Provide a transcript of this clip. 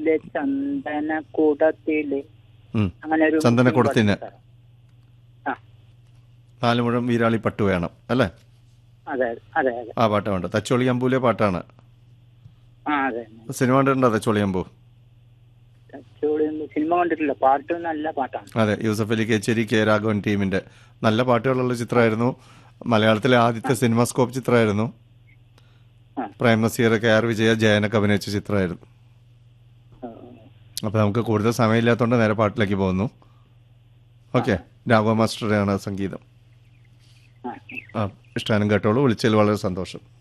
മൂവിയിലെ ചന്ദനക്കൂടത്തില് ഉം. അങ്ങനെ ഒരു ചന്ദനക്കൂടത്തിന്. ആ നാലുമുഴം വീരാളി പട്ട് വേണം അല്ലേ അതെ അതെ അതെ ആ പാട്ട് വേണ്ട തച്ചോളി അമ്പൂലെ പാട്ടാണ് ആ അതെ സിനിമ കണ്ടിട്ടുണ്ടോ തച്ചോളി അമ്പു തച്ചോളി സിനിമ കണ്ടിട്ടില്ല പാട്ട് നല്ല പാട്ടാണ് അതെ യൂസഫ് അലി കേച്ചേരി കെ രാഘവൻ ടീമിന്റെ നല്ല പാട്ടുകളുള്ള ചിത്രമായിരുന്നു മലയാളത്തിലെ ആദ്യത്തെ സിനിമാസ്കോപ്പ് ചിത്രമായിരുന്നു ആ. പ്രേം നസീർ കെ ആർ വിജയ ജയനൊക്കെ അഭിനയിച്ച ചിത്രമായിരുന്നു ആ, അപ്പോൾ നമുക്ക് കൂടുതൽ സമയമില്ലാത്തതുകൊണ്ട് നേരെ പാട്ടിലേക്ക് പോകുന്നു ഓക്കെ രാഘവ മാസ്റ്ററുടെയാണ് സംഗീതം ആ. ആ ഇഷ്ടാനും കേട്ടോളൂ വിളിച്ചതിൽ വളരെ സന്തോഷം